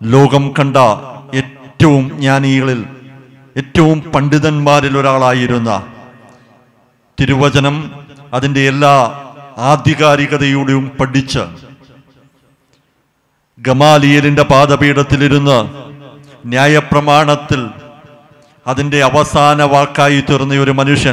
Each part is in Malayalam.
ലോകം കണ്ട ഏറ്റവും ജ്ഞാനികളിൽ ഏറ്റവും പണ്ഡിതന്മാരിൽ ഒരാളായിരുന്ന തിരുവചനം അതിൻ്റെ എല്ലാ ആധികാരികതയോടെയും പഠിച്ച് ഗമാലിയലിന്റെ പാദപീഠത്തിലിരുന്ന് ന്യായപ്രമാണത്തിൽ അതിൻ്റെ അവസാന വാക്കായി തീർന്ന ഒരു മനുഷ്യൻ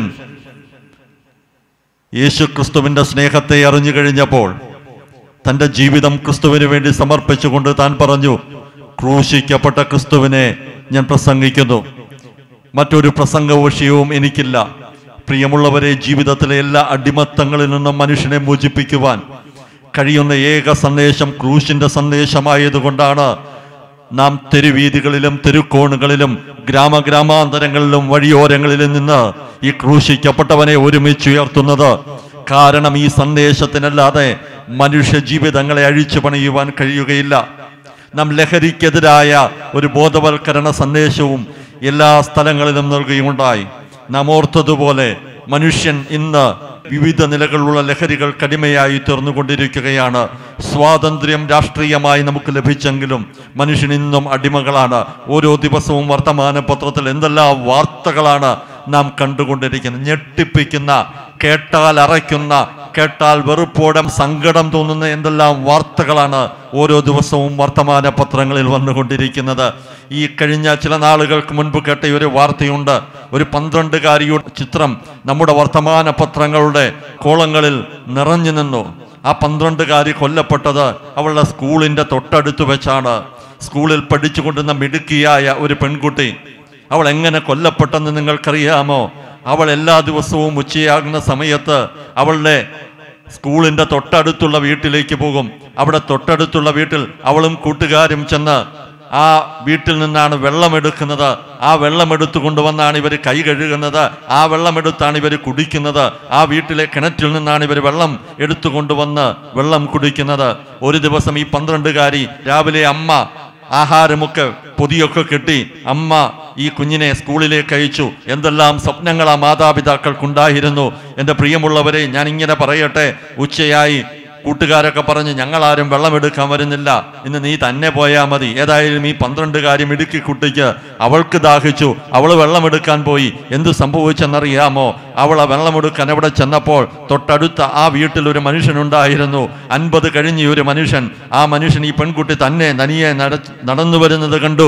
യേശു ക്രിസ്തുവിൻ്റെ സ്നേഹത്തെ അറിഞ്ഞു കഴിഞ്ഞപ്പോൾ തൻ്റെ ജീവിതം ക്രിസ്തുവിന് വേണ്ടി സമർപ്പിച്ചുകൊണ്ട് താൻ പറഞ്ഞു ക്രൂശിക്കപ്പെട്ട ക്രിസ്തുവിനെ ഞാൻ പ്രസംഗിക്കുന്നു മറ്റൊരു പ്രസംഗ വിഷയവും എനിക്കില്ല പ്രിയമുള്ളവരെ ജീവിതത്തിലെ എല്ലാ അടിമത്തങ്ങളിൽ നിന്നും മനുഷ്യനെ മോചിപ്പിക്കുവാൻ കഴിയുന്ന ഏക സന്ദേശം ക്രൂശിന്റെ സന്ദേശമായതുകൊണ്ടാണ് നാം തെരുവീതികളിലും തെരുക്കോണുകളിലും ഗ്രാമഗ്രാമാന്തരങ്ങളിലും വഴിയോരങ്ങളിലും നിന്ന് ഈ ക്രൂശിക്കപ്പെട്ടവനെ ഒരുമിച്ച് ഉയർത്തുന്നത് കാരണം ഈ സന്ദേശത്തിനല്ലാതെ മനുഷ്യ ജീവിതങ്ങളെ അഴിച്ചു പണിയുവാൻ കഴിയുകയില്ല നാം ലഹരിക്കെതിരായ ഒരു ബോധവൽക്കരണ സന്ദേശവും എല്ലാ സ്ഥലങ്ങളിലും നൽകുകയുണ്ടായി നാം ഓർത്തതുപോലെ മനുഷ്യൻ ഇന്ന് വിവിധ നിലകളിലുള്ള ലഹരികൾ കടിമയായി തീർന്നുകൊണ്ടിരിക്കുകയാണ് സ്വാതന്ത്ര്യം രാഷ്ട്രീയമായി നമുക്ക് ലഭിച്ചെങ്കിലും മനുഷ്യൻ ഇന്നും അടിമകളാണ് ഓരോ ദിവസവും വർത്തമാന പത്രത്തിൽ എന്തെല്ലാം വാർത്തകളാണ് നാം കണ്ടുകൊണ്ടിരിക്കുന്നത് ഞെട്ടിപ്പിക്കുന്ന കേട്ടാൽ അറയ്ക്കുന്ന കേട്ടാൽ വെറുപ്പോടെ സങ്കടം തോന്നുന്ന എന്തെല്ലാം വാർത്തകളാണ് ഓരോ ദിവസവും വർത്തമാന പത്രങ്ങളിൽ വന്നുകൊണ്ടിരിക്കുന്നത് ഈ കഴിഞ്ഞ ചില നാളുകൾക്ക് മുൻപ് കേട്ട ഒരു വാർത്തയുണ്ട് ഒരു പന്ത്രണ്ടുകാരിയുടെ ചിത്രം നമ്മുടെ വർത്തമാന പത്രങ്ങളുടെ കോളങ്ങളിൽ നിറഞ്ഞു നിന്നു ആ പന്ത്രണ്ടുകാരി കൊല്ലപ്പെട്ടത് അവളുടെ സ്കൂളിന്റെ തൊട്ടടുത്ത് വെച്ചാണ് സ്കൂളിൽ പഠിച്ചുകൊണ്ടിരുന്ന മിടുക്കിയായ ഒരു പെൺകുട്ടി അവൾ എങ്ങനെ കൊല്ലപ്പെട്ടെന്ന് നിങ്ങൾക്കറിയാമോ അവൾ എല്ലാ ദിവസവും ഉച്ചയാകുന്ന സമയത്ത് അവളുടെ സ്കൂളിന്റെ തൊട്ടടുത്തുള്ള വീട്ടിലേക്ക് പോകും അവിടെ തൊട്ടടുത്തുള്ള വീട്ടിൽ അവളും കൂട്ടുകാരും ചെന്ന് ആ വീട്ടിൽ നിന്നാണ് വെള്ളം എടുക്കുന്നത് ആ വെള്ളം എടുത്തു കൊണ്ടുവന്നാണ് ഇവർ കൈ കഴുകുന്നത് ആ വെള്ളമെടുത്താണ് ഇവർ കുടിക്കുന്നത് ആ വീട്ടിലെ കിണറ്റിൽ നിന്നാണ് ഇവർ വെള്ളം എടുത്തു കൊണ്ടുവന്ന് വെള്ളം കുടിക്കുന്നത് ഒരു ദിവസം ഈ പന്ത്രണ്ടുകാരി രാവിലെ അമ്മ ആഹാരമൊക്കെ പൊതിയൊക്കെ കെട്ടി അമ്മ ഈ കുഞ്ഞിനെ സ്കൂളിലേക്ക് അയച്ചു എന്തെല്ലാം സ്വപ്നങ്ങൾ ആ മാതാപിതാക്കൾക്കുണ്ടായിരുന്നു എൻ്റെ പ്രിയമുള്ളവരെ ഞാൻ ഇങ്ങനെ പറയട്ടെ ഉച്ചയായി കൂട്ടുകാരൊക്കെ പറഞ്ഞ് ഞങ്ങളാരും വെള്ളമെടുക്കാൻ വരുന്നില്ല ഇന്ന് നീ തന്നെ പോയാൽ മതി ഏതായാലും ഈ പന്ത്രണ്ടുകാരി മിടുക്കി കുട്ടിക്ക് അവൾക്ക് ദാഹിച്ചു അവൾ വെള്ളമെടുക്കാൻ പോയി എന്ത് സംഭവിച്ചെന്നറിയാമോ അവൾ ആ വെള്ളമെടുക്കാൻ അവിടെ ചെന്നപ്പോൾ തൊട്ടടുത്ത ആ വീട്ടിൽ ഒരു മനുഷ്യനുണ്ടായിരുന്നു അൻപത് കഴിഞ്ഞ ഒരു മനുഷ്യൻ ആ മനുഷ്യൻ ഈ പെൺകുട്ടി തന്നെ തനിയെ നട നടന്നു വരുന്നത് കണ്ടു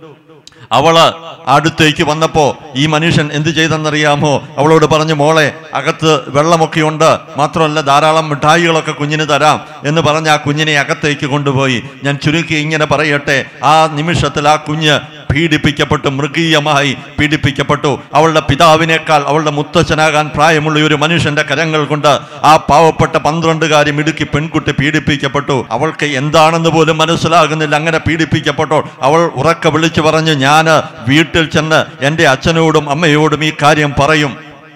അവള് അടുത്തേക്ക് വന്നപ്പോ ഈ മനുഷ്യൻ എന്ത് ചെയ്തെന്നറിയാമോ അവളോട് പറഞ്ഞു മോളെ അകത്ത് വെള്ളമൊക്കെ ഉണ്ട് മാത്രമല്ല ധാരാളം മിഠായികളൊക്കെ കുഞ്ഞിന് തരാം എന്ന് പറഞ്ഞ് ആ കുഞ്ഞിനെ അകത്തേക്ക് കൊണ്ടുപോയി ഞാൻ ചുരുക്കി ഇങ്ങനെ പറയട്ടെ ആ നിമിഷത്തിൽ ആ കുഞ്ഞ് പീഡിപ്പിക്കപ്പെട്ടു മൃഗീയമായി പീഡിപ്പിക്കപ്പെട്ടു അവളുടെ പിതാവിനേക്കാൾ അവളുടെ മുത്തച്ഛനാകാൻ പ്രായമുള്ള ഒരു മനുഷ്യന്റെ കരങ്ങൾ കൊണ്ട് ആ പാവപ്പെട്ട പന്ത്രണ്ടുകാരി മിടുക്കി പെൺകുട്ടി പീഡിപ്പിക്കപ്പെട്ടു അവൾക്ക് എന്താണെന്ന് പോലും മനസ്സിലാകുന്നില്ല അങ്ങനെ പീഡിപ്പിക്കപ്പെട്ടു അവൾ ഉറക്കെ വിളിച്ചു പറഞ്ഞു ഞാൻ വീട്ടിൽ ചെന്ന് എൻ്റെ അച്ഛനോടും അമ്മയോടും ഈ കാര്യം പറയും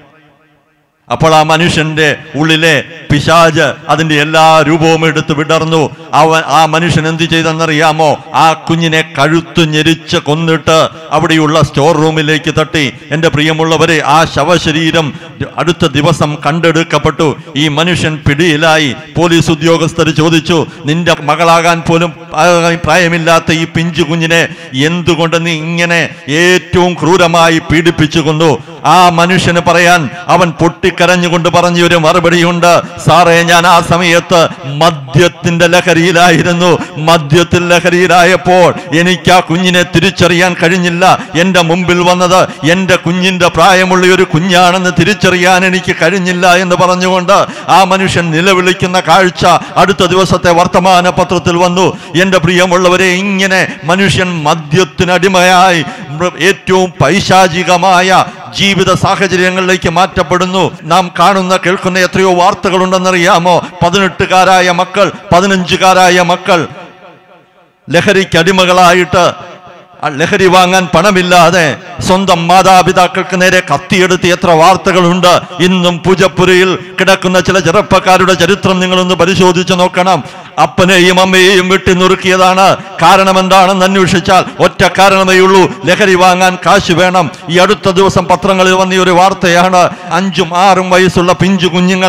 അപ്പോൾ ആ മനുഷ്യന്റെ ഉള്ളിലെ പിശാജ് അതിന്റെ എല്ലാ രൂപവും എടുത്ത് വിടർന്നു അവൻ ആ മനുഷ്യൻ എന്ത് ചെയ്തെന്നറിയാമോ ആ കുഞ്ഞിനെ കഴുത്തു ഞെരിച്ച് കൊന്നിട്ട് അവിടെയുള്ള സ്റ്റോർ റൂമിലേക്ക് തട്ടി എൻ്റെ പ്രിയമുള്ളവരെ ആ ശവശരീരം അടുത്ത ദിവസം കണ്ടെടുക്കപ്പെട്ടു ഈ മനുഷ്യൻ പിടിയിലായി പോലീസ് ഉദ്യോഗസ്ഥർ ചോദിച്ചു നിന്റെ മകളാകാൻ പോലും ആ- പ്രായമില്ലാത്ത ഈ പിഞ്ചു കുഞ്ഞിനെ എന്തുകൊണ്ട് നീ ഇങ്ങനെ ഏറ്റവും ക്രൂരമായി പീഡിപ്പിച്ചു കൊന്നു ആ മനുഷ്യന് പറയാൻ അവൻ പൊട്ടിക്കരഞ്ഞുകൊണ്ട് പറഞ്ഞ ഒരു മറുപടിയുണ്ട് സാറേ ഞാൻ ആ സമയത്ത് മദ്യത്തിന്റെ ലഹരിയിലായിരുന്നു മദ്യത്തിൽ ലഹരിയിലായപ്പോൾ എനിക്ക് ആ കുഞ്ഞിനെ തിരിച്ചറിയാൻ കഴിഞ്ഞില്ല എൻ്റെ മുമ്പിൽ വന്നത് എൻ്റെ കുഞ്ഞിൻ്റെ പ്രായമുള്ള ഒരു കുഞ്ഞാണെന്ന് തിരിച്ചറിയാൻ എനിക്ക് കഴിഞ്ഞില്ല എന്ന് പറഞ്ഞുകൊണ്ട് ആ മനുഷ്യൻ നിലവിളിക്കുന്ന കാഴ്ച അടുത്ത ദിവസത്തെ വർത്തമാന പത്രത്തിൽ വന്നു എൻ്റെ പ്രിയമുള്ളവരെ ഇങ്ങനെ മനുഷ്യൻ മദ്യത്തിനടിമയായി മൃ- ഏറ്റവും പൈശാചികമായ ജീവിത സാഹചര്യങ്ങളിലേക്ക് മാറ്റപ്പെടുന്നു നാം കാണുന്ന കേൾക്കുന്ന എത്രയോ വാർത്തകളുണ്ടെന്നറിയാമോ പതിനെട്ടുകാരായ മക്കൾ പതിനഞ്ചുകാരായ മക്കൾ ലഹരിക്ക് അടിമകളായിട്ട് ആ ലഹരി വാങ്ങാൻ പണമില്ലാതെ സ്വന്തം മാതാപിതാക്കൾക്ക് നേരെ കത്തിയെടുത്ത് എത്ര വാർത്തകളുണ്ട് ഇന്നും പൂജപ്പുരയിൽ കിടക്കുന്ന ചില ചെറുപ്പക്കാരുടെ ചരിത്രം നിങ്ങളൊന്ന് പരിശോധിച്ച് നോക്കണം അപ്പനെയും അമ്മയെയും വെട്ടി നുറുക്കിയതാണ് കാരണം എന്താണെന്ന് അന്വേഷിച്ചാൽ ഒറ്റ കാരണമേ ഉള്ളൂ ലഹരി വാങ്ങാൻ കാശ് വേണം ഈ അടുത്ത ദിവസം പത്രങ്ങളിൽ വന്ന ഒരു വാർത്തയാണ് അഞ്ചും ആറും വയസ്സുള്ള പിഞ്ചു കുഞ്ഞുങ്ങൾ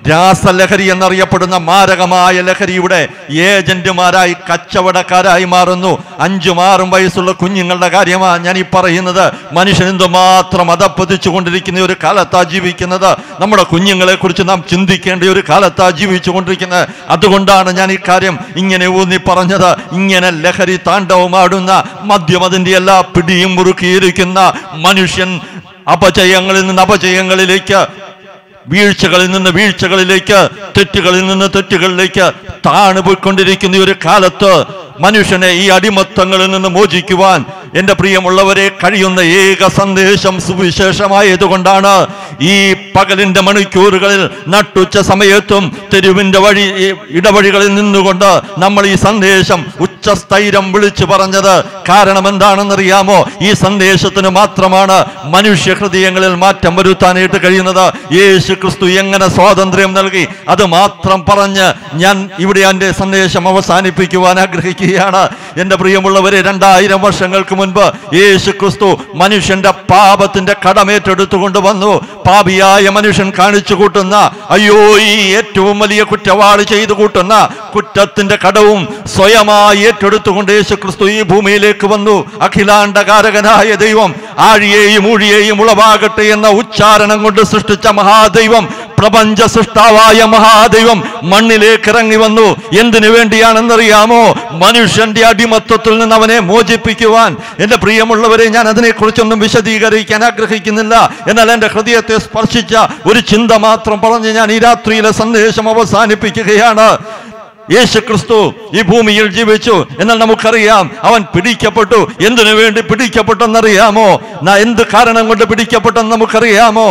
രാസലഹരി എന്നറിയപ്പെടുന്ന മാരകമായ ലഹരിയുടെ ഏജന്റുമാരായി കച്ചവടക്കാരായി മാറുന്നു അഞ്ചും ആറും വയസ്സുള്ള കുഞ്ഞുങ്ങളുടെ കാര്യമാണ് ഞാൻ ഈ പറയുന്നത് മനുഷ്യൻ എന്തുമാത്രം അതപ്പതിച്ചു കൊണ്ടിരിക്കുന്ന ഒരു കാലത്താ ജീവിക്കുന്നത് നമ്മുടെ കുഞ്ഞുങ്ങളെ കുറിച്ച് നാം ചിന്തിക്കേണ്ട ഒരു കാലത്താ ജീവിച്ചു കൊണ്ടിരിക്കുന്നത് അതുകൊണ്ടാണ് ഞാൻ ഈ കാര്യം ഇങ്ങനെ ഊന്നി പറഞ്ഞത് ഇങ്ങനെ ലഹരി താണ്ഡവമാടുന്ന മദ്യം അതിന്റെ എല്ലാ പിടിയും മുറുക്കിയിരിക്കുന്ന മനുഷ്യൻ അപജയങ്ങളിൽ നിന്ന് അപജയങ്ങളിലേക്ക് വീഴ്ചകളിൽ നിന്ന് വീഴ്ചകളിലേക്ക് തെറ്റുകളിൽ നിന്ന് തെറ്റുകളിലേക്ക് താണുപോയിക്കൊണ്ടിരിക്കുന്ന ഈ ഒരു കാലത്ത് മനുഷ്യനെ ഈ അടിമത്തങ്ങളിൽ നിന്ന് മോചിക്കുവാൻ എൻ്റെ പ്രിയമുള്ളവരെ കഴിയുന്ന ഏക സന്ദേശം സുവിശേഷമായതുകൊണ്ടാണ് ഈ പകലിന്റെ മണിക്കൂറുകളിൽ നട്ടുച്ച സമയത്തും തെരുവിന്റെ വഴി ഈ ഇടവഴികളിൽ നിന്നുകൊണ്ട് നമ്മൾ ഈ സന്ദേശം ഉച്ചസ്ഥൈരം വിളിച്ചു പറഞ്ഞത് കാരണം എന്താണെന്നറിയാമോ ഈ സന്ദേശത്തിന് മാത്രമാണ് മനുഷ്യ ഹൃദയങ്ങളിൽ മാറ്റം വരുത്താനായിട്ട് കഴിയുന്നത് യേശു ക്രിസ്തു എങ്ങനെ സ്വാതന്ത്ര്യം നൽകി അത് മാത്രം പറഞ്ഞ് ഞാൻ ഇവിടെ എൻ്റെ സന്ദേശം അവസാനിപ്പിക്കുവാൻ ആഗ്രഹിക്കുകയാണ് എൻ്റെ പ്രിയമുള്ളവരെ രണ്ടായിരം വർഷങ്ങൾക്ക് മുൻപ് യേശു ക്രിസ്തു മനുഷ്യന്റെ പാപത്തിന്റെ കടമേറ്റെടുത്തുകൊണ്ട് വന്നു പാപിയായ മനുഷ്യൻ കാണിച്ചു കൂട്ടുന്ന അയ്യോ ഈ ഏറ്റവും വലിയ കുറ്റവാളി ചെയ്തു കൂട്ടുന്ന കുറ്റത്തിന്റെ കടവും സ്വയമായി ഏറ്റെടുത്തുകൊണ്ട് യേശു ക്രിസ്തു ഈ ഭൂമിയിലേക്ക് വന്നു അഖിലാണ്ടകാരകനായ ദൈവം ആഴിയെയും ഊഴിയെയും ഉളവാകട്ടെ എന്ന ഉച്ചാരണം കൊണ്ട് സൃഷ്ടിച്ച മഹാദൈവം പ്രപഞ്ച സൃഷ്ടാവായ മഹാദൈവം മണ്ണിലേക്ക് ഇറങ്ങി വന്നു എന്തിനു വേണ്ടിയാണെന്നറിയാമോ മനുഷ്യന്റെ അടിമത്വത്തിൽ നിന്ന് അവനെ മോചിപ്പിക്കുവാൻ എന്റെ പ്രിയമുള്ളവരെ ഞാൻ അതിനെക്കുറിച്ചൊന്നും വിശദീകരിക്കാൻ ആഗ്രഹിക്കുന്നില്ല എന്നാൽ എന്റെ ഹൃദയത്തെ സ്പർശിച്ച ഒരു ചിന്ത മാത്രം പറഞ്ഞ് ഞാൻ ഈ രാത്രിയിലെ സന്ദേശം അവസാനിപ്പിക്കുകയാണ് യേശു ക്രിസ്തു ഈ ഭൂമിയിൽ ജീവിച്ചു എന്നാൽ നമുക്കറിയാം അവൻ പിടിക്കപ്പെട്ടു എന്തിനു വേണ്ടി പിടിക്കപ്പെട്ടെന്നറിയാമോ നാ എന്ത് കാരണം കൊണ്ട് പിടിക്കപ്പെട്ടെന്ന് നമുക്കറിയാമോ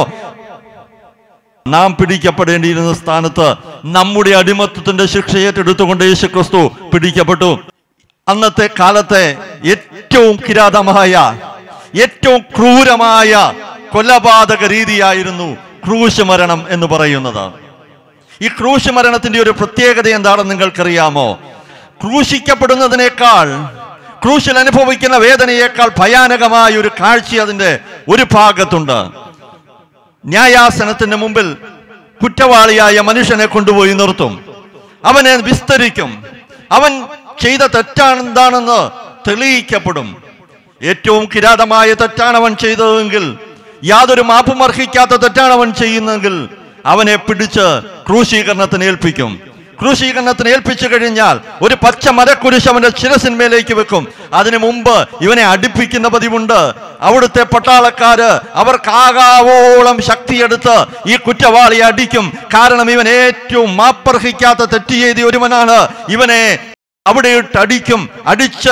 നാം പിടിക്കപ്പെടേണ്ടിയിരുന്ന സ്ഥാനത്ത് നമ്മുടെ അടിമത്വത്തിന്റെ ശിക്ഷ ഏറ്റെടുത്തുകൊണ്ട് യേശു ക്രിസ്തു പിടിക്കപ്പെട്ടു അന്നത്തെ കാലത്തെ ഏറ്റവും കിരാതമായ ഏറ്റവും ക്രൂരമായ കൊലപാതക രീതിയായിരുന്നു ക്രൂശ് മരണം എന്ന് പറയുന്നത് ഈ ക്രൂശ് മരണത്തിന്റെ ഒരു പ്രത്യേകത എന്താണെന്ന് നിങ്ങൾക്കറിയാമോ ക്രൂശിക്കപ്പെടുന്നതിനേക്കാൾ ക്രൂശിൽ അനുഭവിക്കുന്ന വേദനയേക്കാൾ ഭയാനകമായ ഒരു കാഴ്ച അതിന്റെ ഒരു ഭാഗത്തുണ്ട് ന്യായാസനത്തിന്റെ മുമ്പിൽ കുറ്റവാളിയായ മനുഷ്യനെ കൊണ്ടുപോയി നിർത്തും അവനെ വിസ്തരിക്കും അവൻ ചെയ്ത തെറ്റാണെന്താണെന്ന് തെളിയിക്കപ്പെടും ഏറ്റവും കിരാതമായ തെറ്റാണ് അവൻ ചെയ്തതെങ്കിൽ യാതൊരു മാപ്പും അർഹിക്കാത്ത തെറ്റാണ് അവൻ ചെയ്യുന്നതെങ്കിൽ അവനെ പിടിച്ച് ക്രൂശീകരണത്തിന് ഏൽപ്പിക്കും ക്രൂശീകരണത്തിന് ഏൽപ്പിച്ചു കഴിഞ്ഞാൽ ഒരു പച്ച മരക്കുരിശ് അവന്റെ ശിരസിന്മേലേക്ക് വെക്കും അതിനു മുമ്പ് ഇവനെ അടുപ്പിക്കുന്ന പതിവുണ്ട് അവിടുത്തെ പട്ടാളക്കാര് അവർക്കാകാവോളം ശക്തിയെടുത്ത് ഈ കുറ്റവാളിയെ അടിക്കും കാരണം ഇവൻ ഏറ്റവും മാപ്പർഹിക്കാത്ത തെറ്റ് ചെയ്ത ഒരുവനാണ് ഇവനെ അവിടെ ഇട്ട് അടിക്കും അടിച്ച്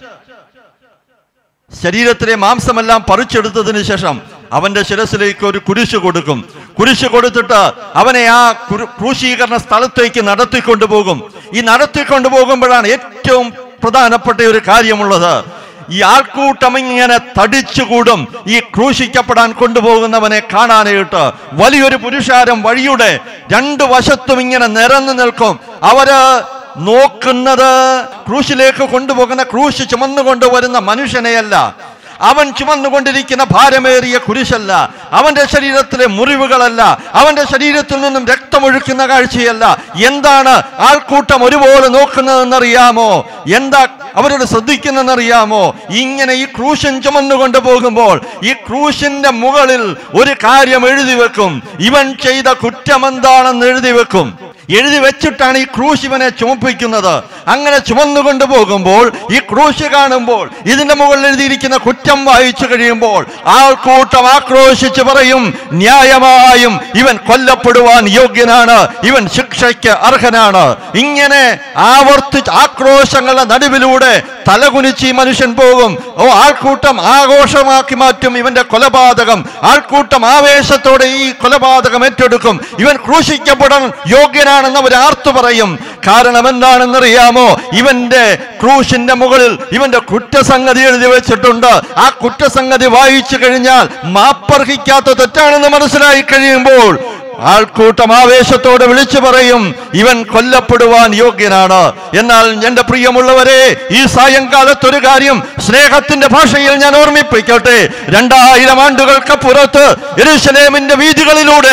ശരീരത്തിലെ മാംസമെല്ലാം പറിച്ചെടുത്തതിന് ശേഷം അവന്റെ ശിരസിലേക്ക് ഒരു കുരിശ് കൊടുക്കും കുരിശ് കൊടുത്തിട്ട് അവനെ ആ കുരു- ക്രൂശീകരണ സ്ഥലത്തേക്ക് നടത്തിക്കൊണ്ടുപോകും ഈ നടത്തിക്കൊണ്ടുപോകുമ്പോഴാണ് ഏറ്റവും പ്രധാനപ്പെട്ട ഒരു കാര്യമുള്ളത് ഈ ആൾക്കൂട്ടം ഇങ്ങനെ തടിച്ചുകൂടും ഈ ക്രൂശിക്കപ്പെടാൻ കൊണ്ടുപോകുന്നവനെ കാണാനായിട്ട് വലിയൊരു പുരുഷാരം വഴിയുടെ രണ്ട് വശത്തും ഇങ്ങനെ നിരന്നു നിൽക്കും അവര് നോക്കുന്നത് ക്രൂശിലേക്ക് കൊണ്ടുപോകുന്ന ക്രൂശ് ചുമന്നുകൊണ്ട് വരുന്ന മനുഷ്യനെയല്ല അവൻ ചുമന്നുകൊണ്ടിരിക്കുന്ന ഭാരമേറിയ കുരിശല്ല അവന്റെ ശരീരത്തിലെ മുറിവുകളല്ല അവന്റെ ശരീരത്തിൽ നിന്നും രക്തമൊഴുക്കുന്ന കാഴ്ചയല്ല എന്താണ് ആൾക്കൂട്ടം ഒരുപോലെ നോക്കുന്നതെന്നറിയാമോ എന്താ അവരോട് ശ്രദ്ധിക്കുന്നതെന്നറിയാമോ ഇങ്ങനെ ഈ ക്രൂശൻ ചുമന്നുകൊണ്ട് പോകുമ്പോൾ ഈ ക്രൂശിന്റെ മുകളിൽ ഒരു കാര്യം എഴുതി വെക്കും ഇവൻ ചെയ്ത കുറ്റം എന്താണെന്ന് എഴുതി വെക്കും എഴുതി വെച്ചിട്ടാണ് ഈ ക്രൂശ് ഇവനെ ചുമപ്പിക്കുന്നത് അങ്ങനെ ചുമന്നുകൊണ്ട് പോകുമ്പോൾ ഈ ക്രൂശ് കാണുമ്പോൾ ഇതിന്റെ മുകളിൽ എഴുതിയിരിക്കുന്ന കുറ്റം വായിച്ചു കഴിയുമ്പോൾ ആൾക്കൂട്ടം ആക്രോശിച്ച് പറയും ന്യായമായും ഇവൻ കൊല്ലപ്പെടുവാൻ യോഗ്യനാണ് ഇവൻ ശിക്ഷയ്ക്ക് അർഹനാണ് ഇങ്ങനെ ആവർത്തിച്ച് ആക്രോശങ്ങളുടെ നടുവിലൂടെ തലകുനിച്ച് ഈ മനുഷ്യൻ പോകും ഓ ആൾക്കൂട്ടം ആഘോഷമാക്കി മാറ്റും ഇവന്റെ കൊലപാതകം ആൾക്കൂട്ടം ആവേശത്തോടെ ഈ കൊലപാതകം ഏറ്റെടുക്കും ഇവൻ ക്രൂശിക്കപ്പെടാൻ യോഗ്യനാണെന്ന് അവർ ആർത്തു പറയും കാരണം എന്താണെന്നറിയാമോ ഇവന്റെ ക്രൂശിന്റെ മുകളിൽ ഇവന്റെ കുറ്റസംഗതി എഴുതി വെച്ചിട്ടുണ്ട് ആ കുറ്റസംഗതി വായിച്ചു കഴിഞ്ഞാൽ മാപ്പർഹിക്കാത്ത തെറ്റാണെന്ന് മനസ്സിലായി കഴിയുമ്പോൾ ആൾക്കൂട്ടം ആവേശത്തോടെ വിളിച്ചു പറയും ഇവൻ കൊല്ലപ്പെടുവാൻ യോഗ്യനാണ് എന്നാൽ എന്റെ പ്രിയമുള്ളവരെ ഈ സായങ്കാലത്ത് ഒരു കാര്യം സ്നേഹത്തിന്റെ ഭാഷയിൽ ഞാൻ ഓർമ്മിപ്പിക്കട്ടെ രണ്ടായിരം ആണ്ടുകൾക്ക് പുറത്ത് എരുശലേമിന്റെ വീതികളിലൂടെ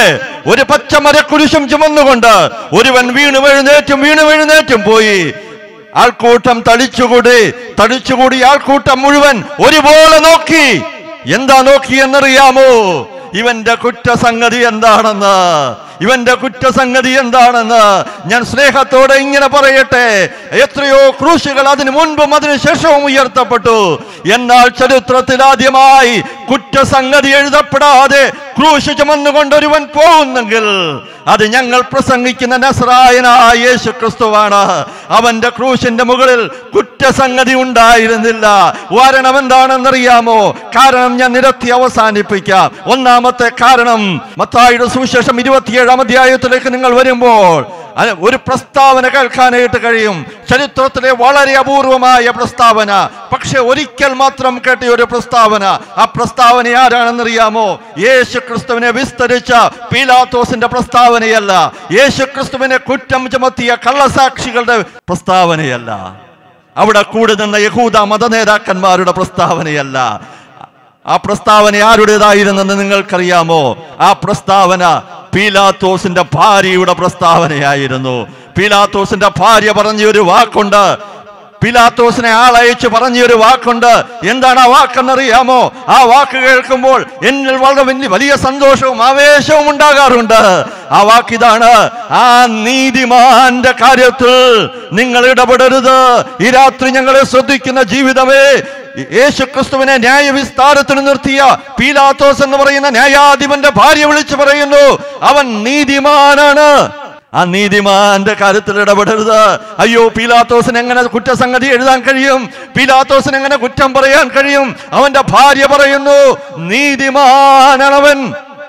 ഒരു പച്ചമരക്കുരിശും ചുമന്നുകൊണ്ട് ഒരുവൻ വീണു എഴുന്നേറ്റും വീണു എഴുന്നേറ്റും പോയി ആൾക്കൂട്ടം തളിച്ചുകൂടി തളിച്ചുകൂടി ആൾക്കൂട്ടം മുഴുവൻ ഒരുപോലെ നോക്കി എന്താ നോക്കി എന്നറിയാമോ ഇവന്റെ കുറ്റസംഗതി എന്താണെന്ന് ഇവന്റെ കുറ്റസംഗതി എന്താണെന്ന് ഞാൻ സ്നേഹത്തോടെ ഇങ്ങനെ പറയട്ടെ എത്രയോ ക്രൂശുകൾ അതിനു മുൻപും അതിനു ശേഷവും ഉയർത്തപ്പെട്ടു എന്നാൽ ചരിത്രത്തിൽ ആദ്യമായി കുറ്റസംഗതി എഴുതപ്പെടാതെ ക്രൂശ് ചുമന്നുകൊണ്ട് ഒരുവൻ പോകുന്നെങ്കിൽ അത് ഞങ്ങൾ പ്രസംഗിക്കുന്ന നസ്രായനായ യേശു ക്രിസ്തുവാണ് അവന്റെ ക്രൂശിന്റെ മുകളിൽ കുറ്റസംഗതി ഉണ്ടായിരുന്നില്ല കാരണം എന്താണെന്നറിയാമോ കാരണം ഞാൻ നിരത്തി അവസാനിപ്പിക്കാം ഒന്നാമത്തെ കാരണം മത്തായിയുടെ സുവിശേഷം ഇരുപത്തിയേഴാം അധ്യായത്തിലേക്ക് നിങ്ങൾ വരുമ്പോൾ അത് ഒരു പ്രസ്താവന കേൾക്കാനായിട്ട് കഴിയും ചരിത്രത്തിലെ വളരെ അപൂർവമായ പ്രസ്താവന പക്ഷെ ഒരിക്കൽ മാത്രം കേട്ട ഒരു പ്രസ്താവന ആ പ്രസ്താവന ആരാണെന്നറിയാമോ യേശു ക്രിസ്തുവിനെ വിസ്തരിച്ച പീലാത്തോസിന്റെ പ്രസ്താവനയല്ല യേശു ക്രിസ്തുവിനെ കുറ്റം ചുമത്തിയ കള്ളസാക്ഷികളുടെ പ്രസ്താവനയല്ല അവിടെ കൂടി നിന്ന യഹൂദ മതനേതാക്കന്മാരുടെ പ്രസ്താവനയല്ല ആ പ്രസ്താവന ആരുടേതായിരുന്നെന്ന് നിങ്ങൾക്കറിയാമോ ആ പ്രസ്താവന പീലാത്തോസിന്റെ ഭാര്യയുടെ പ്രസ്താവനയായിരുന്നു പീലാത്തോസിന്റെ ഭാര്യ പറഞ്ഞ ഒരു വാക്കുണ്ട് പിലാത്തോസിനെ ആളയച്ച് പറഞ്ഞ ഒരു വാക്കുണ്ട് എന്താണ് ആ വാക്കെന്നറിയാമോ ആ വാക്ക് കേൾക്കുമ്പോൾ എന്നിൽ വളരെ വലിയ വലിയ സന്തോഷവും ആവേശവും ഉണ്ടാകാറുണ്ട് ആ വാക്കിതാണ് ആ നീതിമാന്റെ കാര്യത്തിൽ നിങ്ങൾ ഇടപെടരുത് ഈ രാത്രി ഞങ്ങളെ ശ്രദ്ധിക്കുന്ന ജീവിതമേ യേശു ക്രിസ്തുവിനെ ന്യായവിസ്താരത്തിന് നിർത്തിയ പീലാത്തോസ് എന്ന് പറയുന്ന ന്യായാധിപന്റെ ഭാര്യ വിളിച്ചു പറയുന്നു അവൻ നീതിമാനാണ് ആ നീതിമാന്റെ കാര്യത്തിൽ ഇടപെടരുത് അയ്യോ പീലാത്തോസിന് എങ്ങനെ കുറ്റസംഗതി എഴുതാൻ കഴിയും പീലാത്തോസിന് എങ്ങനെ കുറ്റം പറയാൻ കഴിയും അവന്റെ ഭാര്യ പറയുന്നു നീതിമാനവൻ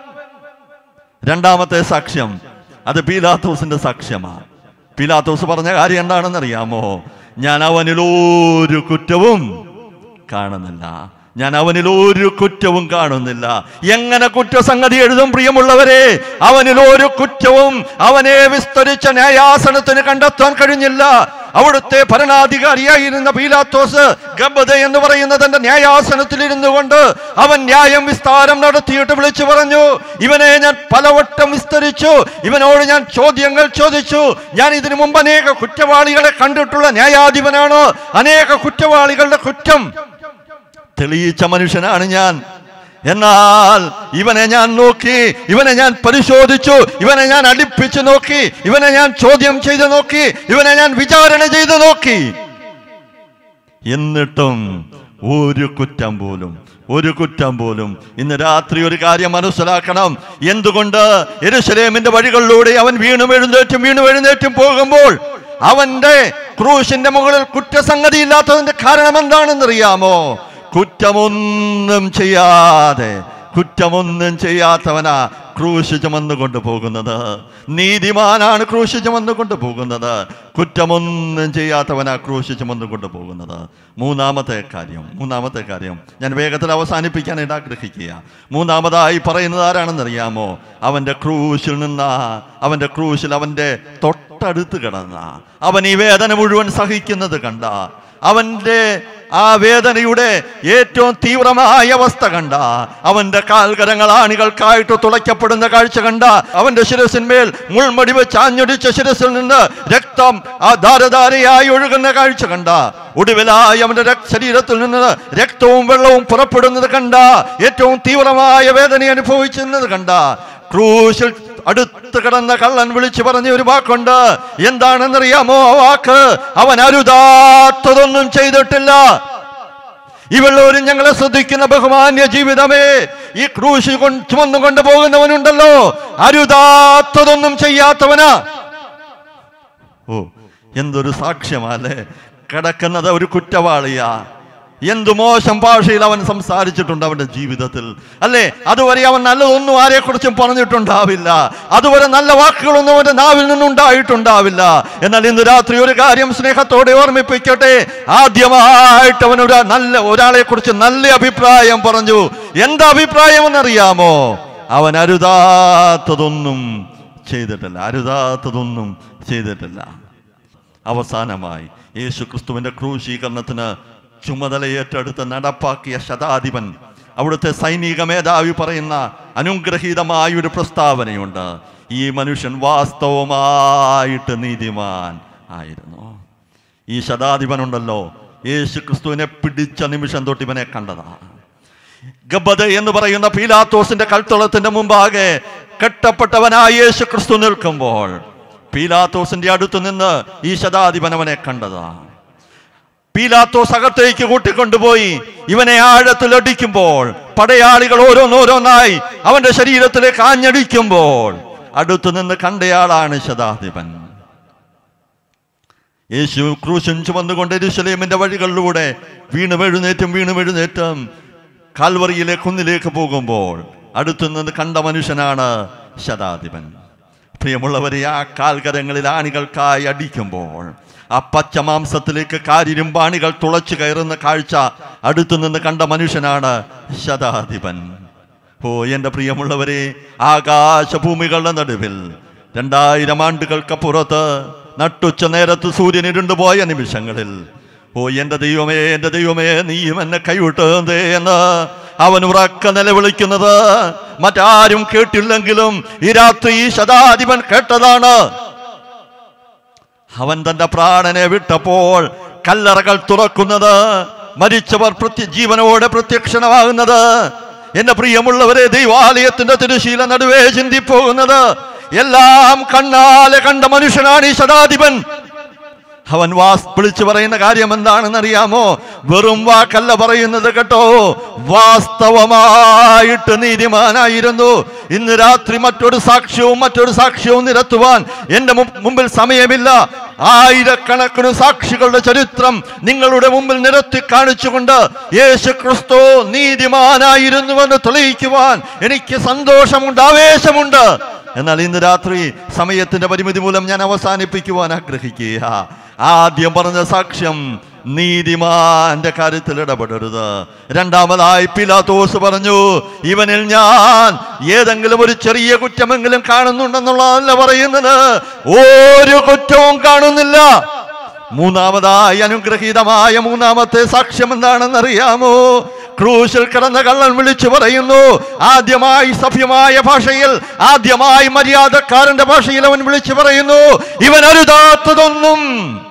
രണ്ടാമത്തെ സാക്ഷ്യം അത് പീലാത്തോസിന്റെ സാക്ഷ്യമാണ് പീലാത്തോസ് പറഞ്ഞ കാര്യം എന്താണെന്ന് അറിയാമോ ഞാൻ അവനിൽ ഒരു കുറ്റവും കാണുന്നില്ല ഞാൻ അവനിൽ ഒരു കുറ്റവും കാണുന്നില്ല എങ്ങനെ കുറ്റസംഗതി എഴുതും പ്രിയമുള്ളവരെ അവനിൽ ഒരു കുറ്റവും അവനെ വിസ്തരിച്ച ന്യായാസനത്തിന് കണ്ടെത്താൻ കഴിഞ്ഞില്ല അവിടുത്തെ ഭരണാധികാരിയായിരുന്ന പീലാത്തോസ് ഗബദ എന്ന് പറയുന്ന തന്റെ ന്യായാസനത്തിൽ ഇരുന്നു കൊണ്ട് അവൻ ന്യായം വിസ്താരം നടത്തിയിട്ട് വിളിച്ചു പറഞ്ഞു ഇവനെ ഞാൻ പലവട്ടം വിസ്തരിച്ചു ഇവനോട് ഞാൻ ചോദ്യങ്ങൾ ചോദിച്ചു ഞാൻ ഇതിനു മുമ്പ് അനേക കുറ്റവാളികളെ കണ്ടിട്ടുള്ള ന്യായാധിപനാണ് അനേക കുറ്റവാളികളുടെ കുറ്റം തെളിയിച്ച മനുഷ്യനാണ് ഞാൻ എന്നാൽ ഇവനെ ഞാൻ നോക്കി ഇവനെ ഞാൻ പരിശോധിച്ചു ഇവനെ ഞാൻ അടുപ്പിച്ചു നോക്കി ഇവനെ ഞാൻ ചോദ്യം ചെയ്തു നോക്കി ഇവനെ ഞാൻ വിചാരണ ചെയ്തു നോക്കി എന്നിട്ടും ഒരു കുറ്റം പോലും ഒരു കുറ്റം പോലും ഇന്ന് രാത്രി ഒരു കാര്യം മനസ്സിലാക്കണം എന്തുകൊണ്ട് എരുസലേമിന്റെ വഴികളിലൂടെ അവൻ വീണും എഴുന്നേറ്റും വീണും എഴുന്നേറ്റും പോകുമ്പോൾ അവന്റെ ക്രൂശിന്റെ മുകളിൽ കുറ്റസംഗതി ഇല്ലാത്തതിന്റെ കാരണം എന്താണെന്നറിയാമോ കുറ്റമൊന്നും ചെയ്യാതെ കുറ്റമൊന്നും ചെയ്യാത്തവനാ ക്രൂശ് ചുമന്നു കൊണ്ടുപോകുന്നത് നീതിമാനാണ് ക്രൂശ് ചുമന്നു കൊണ്ടുപോകുന്നത് കുറ്റമൊന്നും ചെയ്യാത്തവനാ ക്രൂശ് ചുമന്നു കൊണ്ടുപോകുന്നത് മൂന്നാമത്തെ കാര്യം മൂന്നാമത്തെ കാര്യം ഞാൻ വേഗത്തിൽ അവസാനിപ്പിക്കാനായിട്ട് ആഗ്രഹിക്കുക മൂന്നാമതായി പറയുന്നത് ആരാണെന്നറിയാമോ അവന്റെ ക്രൂശിൽ നിന്ന അവന്റെ ക്രൂശിൽ അവന്റെ തൊട്ടടുത്ത് കിടന്ന അവൻ ഈ വേദന മുഴുവൻ സഹിക്കുന്നത് കണ്ട അവന്റെ ആ വേദനയുടെ ഏറ്റവും തീവ്രമായ അവസ്ഥ കണ്ട അവന്റെ കാൽകരങ്ങൾ ആണികൾക്കായിട്ട് തുളയ്ക്കപ്പെടുന്ന കാഴ്ച കണ്ട അവന്റെ ശിരസിന്മേൽ മുൾമടി വെച്ച് ആഞ്ഞൊടിച്ച ശിരസിൽ നിന്ന് രക്തം ആ ധാരധാരയായി ഒഴുകുന്ന കാഴ്ച കണ്ട ഒടുവിലായി അവന്റെ രക്- ശരീരത്തിൽ നിന്ന് രക്തവും വെള്ളവും പുറപ്പെടുന്നത് കണ്ട ഏറ്റവും തീവ്രമായ വേദന അനുഭവിച്ചിരുന്നത് കണ്ട ക്രൂശിൽ അടുത്ത് കിടന്ന കള്ളൻ വിളിച്ചു പറഞ്ഞ ഒരു വാക്കുണ്ട് എന്താണെന്നറിയാമോ ആ വാക്ക് അവൻ അരുതാത്തതൊന്നും ചെയ്തിട്ടില്ല ഇവള്ളൂരും ഞങ്ങളെ ശ്രദ്ധിക്കുന്ന ബഹുമാന്യ ജീവിതമേ ഈ ക്രൂശ് കൊണ്ട് ചുമന്നു കൊണ്ടുപോകുന്നവനുണ്ടല്ലോ അരുതാത്തതൊന്നും ചെയ്യാത്തവനാ ഓ എന്തൊരു സാക്ഷ്യമാല്ലേ കിടക്കുന്നത് ഒരു കുറ്റവാളിയാ എന്തു മോശം ഭാഷയിൽ അവൻ സംസാരിച്ചിട്ടുണ്ട് അവന്റെ ജീവിതത്തിൽ അല്ലേ അതുവരെ അവൻ നല്ലതൊന്നും ആരെക്കുറിച്ചും പറഞ്ഞിട്ടുണ്ടാവില്ല അതുവരെ നല്ല വാക്കുകളൊന്നും അവന്റെ നാവിൽ നിന്നുണ്ടായിട്ടുണ്ടാവില്ല എന്നാൽ ഇന്ന് രാത്രി ഒരു കാര്യം സ്നേഹത്തോടെ ഓർമ്മിപ്പിക്കട്ടെ ആദ്യമായിട്ട് അവൻ ഒരു നല്ല ഒരാളെ കുറിച്ച് നല്ല അഭിപ്രായം പറഞ്ഞു എന്താ അഭിപ്രായം എന്നറിയാമോ അവൻ അരുതാത്തതൊന്നും ചെയ്തിട്ടില്ല അരുതാത്തതൊന്നും ചെയ്തിട്ടില്ല അവസാനമായി യേശു ക്രിസ്തുവിന്റെ ക്രൂശീകരണത്തിന് ചുമതല ഏറ്റെടുത്ത് നടപ്പാക്കിയ ശതാധിപൻ അവിടുത്തെ സൈനിക മേധാവി പറയുന്ന അനുഗ്രഹീതമായ ഒരു പ്രസ്താവനയുണ്ട് ഈ മനുഷ്യൻ വാസ്തവമായിട്ട് നീതിമാൻ ആയിരുന്നു ഈ ശതാധിപനുണ്ടല്ലോ യേശു ക്രിസ്തുവിനെ പിടിച്ച നിമിഷം തൊട്ട് ഇവനെ കണ്ടതാണ് ഗബദ എന്ന് പറയുന്ന പീലാത്തോസിന്റെ കൽത്തളത്തിന്റെ മുമ്പാകെ കെട്ടപ്പെട്ടവനായ യേശു ക്രിസ്തു നിൽക്കുമ്പോൾ പീലാത്തോസിന്റെ അടുത്ത് നിന്ന് ഈ ശതാധിപൻ അവനെ കണ്ടതാണ് പീലാത്തോസ് അകത്തേക്ക് കൂട്ടിക്കൊണ്ടുപോയി ഇവനെ ആഴത്തിൽ അടിക്കുമ്പോൾ പടയാളികൾ ഓരോന്നോരോന്നായി അവന്റെ ശരീരത്തിലേക്ക് ആഞ്ഞടിക്കുമ്പോൾ അടുത്തു നിന്ന് കണ്ടയാളാണ് ശതാധിപൻ യേശു ക്രൂശും ചുമന്നുകൊണ്ട് എരുശലേമിന്റെ വഴികളിലൂടെ വീണും എഴുന്നേറ്റും വീണും എഴുന്നേറ്റും കാൽവറിയിലെ കുന്നിലേക്ക് പോകുമ്പോൾ അടുത്തു നിന്ന് കണ്ട മനുഷ്യനാണ് ശതാധിപൻ പ്രിയമുള്ളവരെ ആ കാൽകരങ്ങളിൽ ആണികൾക്കായി അടിക്കുമ്പോൾ ആ പച്ച മാംസത്തിലേക്ക് കാരിരുമ്പാണികൾ തുളച്ചു കയറുന്ന കാഴ്ച അടുത്തു നിന്ന് കണ്ട മനുഷ്യനാണ് ശതാധിപൻ ഓ എൻ്റെ പ്രിയമുള്ളവരെ ആകാശഭൂമികളുടെ നടുവിൽ രണ്ടായിരം ആണ്ടുകൾക്കപ്പുറത്ത് നട്ടുച്ച നേരത്ത് സൂര്യൻ ഇരുണ്ടുപോയ നിമിഷങ്ങളിൽ ഓ എൻ്റെ ദൈവമേ എൻ്റെ ദൈവമേ നീയും എന്നെ കൈവിട്ടേ എന്ന് അവൻ ഉറക്ക നിലവിളിക്കുന്നത് മറ്റാരും കേട്ടില്ലെങ്കിലും ഈ രാത്രി ഈ ശതാധിപൻ കേട്ടതാണ് അവൻ തന്റെ പ്രാണനെ വിട്ടപ്പോൾ കല്ലറകൾ തുറക്കുന്നത് മരിച്ചവർ പ്രത്യ ജീവനോടെ പ്രത്യക്ഷണമാകുന്നത് എന്റെ പ്രിയമുള്ളവരെ ദൈവാലയത്തിന്റെ തിരുശീല നടുവേ ചിന്തിപ്പോകുന്നത് എല്ലാം കണ്ണാലെ കണ്ട മനുഷ്യനാണ് ഈ ശതാധിപൻ അവൻ വാസ് വിളിച്ചു പറയുന്ന കാര്യം എന്താണെന്ന് അറിയാമോ വെറും വാക്കല്ല പറയുന്നത് കേട്ടോ വാസ്തവമായിട്ട് നീതിമാനായിരുന്നു ഇന്ന് രാത്രി മറ്റൊരു സാക്ഷ്യവും മറ്റൊരു സാക്ഷ്യവും നിരത്തുവാൻ എന്റെ മു- മുമ്പിൽ സമയമില്ല ആയിരക്കണക്കിന് സാക്ഷികളുടെ ചരിത്രം നിങ്ങളുടെ മുമ്പിൽ നിരത്തി കാണിച്ചുകൊണ്ട് യേശു ക്രിസ്തു നീതിമാനായിരുന്നുവെന്ന് തെളിയിക്കുവാൻ എനിക്ക് സന്തോഷമുണ്ട് ആവേശമുണ്ട് എന്നാൽ ഇന്ന് രാത്രി സമയത്തിന്റെ പരിമിതി മൂലം ഞാൻ അവസാനിപ്പിക്കുവാൻ ആഗ്രഹിക്കുക ആദ്യം പറഞ്ഞ സാക്ഷ്യം നീതിമാന്റെ കാര്യത്തിൽ ഇടപെടരുത് രണ്ടാമതായി പിലാത്തോസ് പറഞ്ഞു ഇവനിൽ ഞാൻ ഏതെങ്കിലും ഒരു ചെറിയ കുറ്റമെങ്കിലും കാണുന്നുണ്ടെന്നുള്ളതല്ല പറയുന്നത് ഒരു കുറ്റവും കാണുന്നില്ല മൂന്നാമതായി അനുഗ്രഹീതമായ മൂന്നാമത്തെ സാക്ഷ്യം എന്താണെന്നറിയാമോ ക്രൂശിൽ കിടന്ന കള്ളൻ വിളിച്ചു പറയുന്നു ആദ്യമായി സഭ്യമായ ഭാഷയിൽ ആദ്യമായി മര്യാദക്കാരന്റെ ഭാഷയിൽ അവൻ വിളിച്ചു പറയുന്നു ഇവൻ അരുതാത്തതൊന്നും